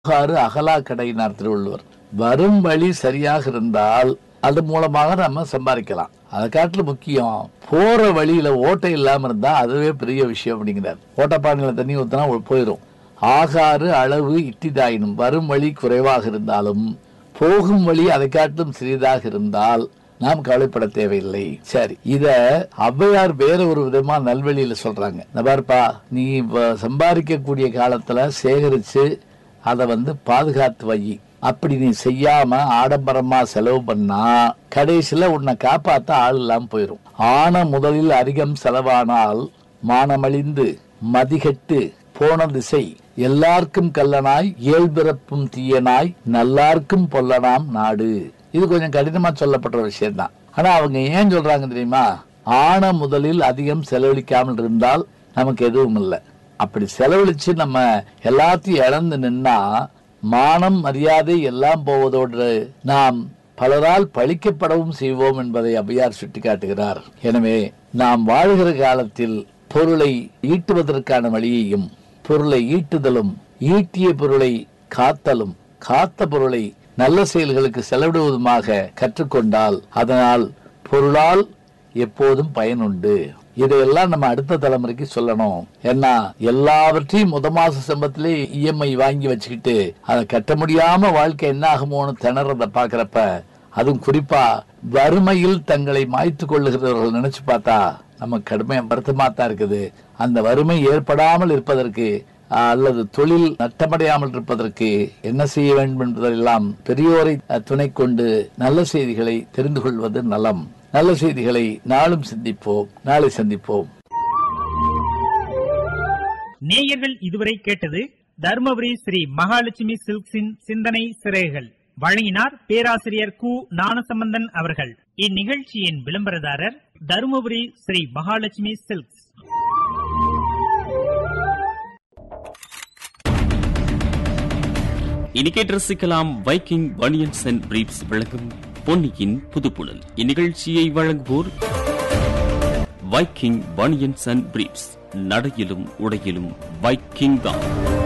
ஆறு அகலா கடையினார் திருவள்ளுவர் வரும் வழி சரியாக இருந்தால் அது மூலமாக நம்ம சம்பாதிக்கலாம் அதை காட்டிலும் முக்கியம் போற வழியில ஓட்டை இல்லாம இருந்தா அதுவே பெரிய விஷயம் அப்படிங்கிறார் ஓட்டப்பானையில தண்ணி ஊத்தினா போயிடும் ஆகாறு அளவு இட்டிதாயினும் வரும் வழி குறைவாக இருந்தாலும் போகும் வழி அதை காட்டிலும் சிறிதாக இருந்தால் நாம் கவலைப்பட தேவையில்லை சரி இத ஔவையார் வேற ஒரு விதமா நல்வழியில சொல்றாங்க இந்த பாருப்பா நீ வ- சம்பாதிக்கக்கூடிய காலத்துல சேகரிச்சு அதை வந்து பாதுகாத்து வை அப்படி நீ செய்யாம ஆடம்பரமா செலவு பண்ணா கடைசியில உன்னை காப்பாத்த ஆள் இல்லாம போயிரும் ஆன முதலில் அதிகம் செலவானால் மானமழிந்து மதிகெட்டு போன திசை எல்லாருக்கும் கல்லனாய் இயல்பிறப்பும் தீயனாய் நல்லார்க்கும் பொல்லனாம் நாடு இது கொஞ்சம் கடினமா சொல்லப்பட்ட விஷயம் தான் ஆனா அவங்க ஏன் சொல்றாங்க தெரியுமா ஆன முதலில் அதிகம் செலவழிக்காமல் இருந்தால் நமக்கு எதுவும் இல்லை அப்படி செலவழிச்சு நம்ம எல்லாத்தையும் இழந்து நின்னா மானம் மரியாதை எல்லாம் போவதோடு நாம் பலரால் பழிக்கப்படவும் செய்வோம் என்பதை அபியார் சுட்டிக்காட்டுகிறார் எனவே நாம் வாழ்கிற காலத்தில் பொருளை ஈட்டுவதற்கான வழியையும் பொருளை ஈட்டுதலும் ஈட்டிய பொருளை காத்தலும் காத்த பொருளை நல்ல செயல்களுக்கு செலவிடுவதுமாக கற்றுக்கொண்டால் அதனால் பொருளால் எப்போதும் பயனுண்டு இதையெல்லாம் நம்ம அடுத்த தலைமுறைக்கு சொல்லணும் ஏன்னா எல்லாவற்றையும் முத மாச சம்பளத்திலே இஎம்ஐ வாங்கி வச்சுக்கிட்டு அதை கட்ட முடியாம வாழ்க்கை என்ன ஆகுமோன்னு திணறத பாக்குறப்ப அதுவும் குறிப்பா வறுமையில் தங்களை மாய்த்து கொள்ளுகிறவர்கள் நினைச்சு பார்த்தா நமக்கு கடுமையா வருத்தமா தான் இருக்குது அந்த வறுமை ஏற்படாமல் இருப்பதற்கு அஹ், அல்லது தொழில் நட்டமடையாமல் இருப்பதற்கு என்ன செய்ய வேண்டும் என்பதெல்லாம் பெரியோரை அஹ், துணை கொண்டு நல்ல செய்திகளை தெரிந்து கொள்வது நலம் நல்ல செய்திகளை நாளும் சிந்திப்போம் நாளை சந்திப்போம் நேயர்கள் இதுவரை கேட்டது தருமபுரி ஸ்ரீ மகாலட்சுமி சில்க்ஸின் சிந்தனை சிறைகள் வழங்கினார் பேராசிரியர் கு ஞானசம்பந்தன் அவர்கள் இந்நிகழ்ச்சியின் விளம்பரதாரர் தருமபுரி ஸ்ரீ மகாலட்சுமி சில்க்ஸ் இனி கேட்டு ரசிக்கலாம் வைக்கிங் பனியன்ஸ் அண்ட் பிரீப்ஸ் வழங்கும் பொன்னியின் புதுப்புணல் இந்நிகழ்ச்சியை வழங்குவோர் வைக்கிங் பனியன்ஸ் அண்ட் பிரீப்ஸ் நடையிலும் உடையிலும் வைக்கிங் தான்